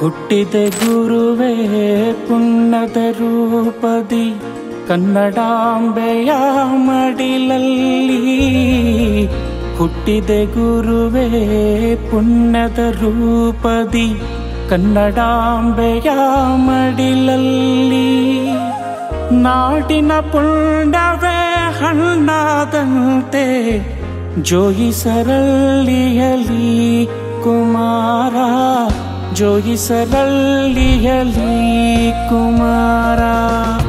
ಹುಟ್ಟಿದೆ ಗುರುವೇ ಪುಣ್ಣದ ರೂಪದಿ ಕನ್ನಡಾಂಬೆಯ ಮಡಿಲಲ್ಲಿ ಹುಟ್ಟಿದೆ ಗುರುವೇ ಪುಣ್ಯದ ರೂಪದಿ ಕನ್ನಡಾಂಬೆಯ ಮಡಿಲಲ್ಲಿ ನಾಡಿನ ಪುಣ್ಯವೇ ಹಣ್ಣಾದಂತೆ ಜೋಯಿಸರಲ್ಲಿಯಲಿ ಕುಮಾರ ಜೋಯಿಸರಲ್ಲಿಯಲಿ ಕುಮಾರ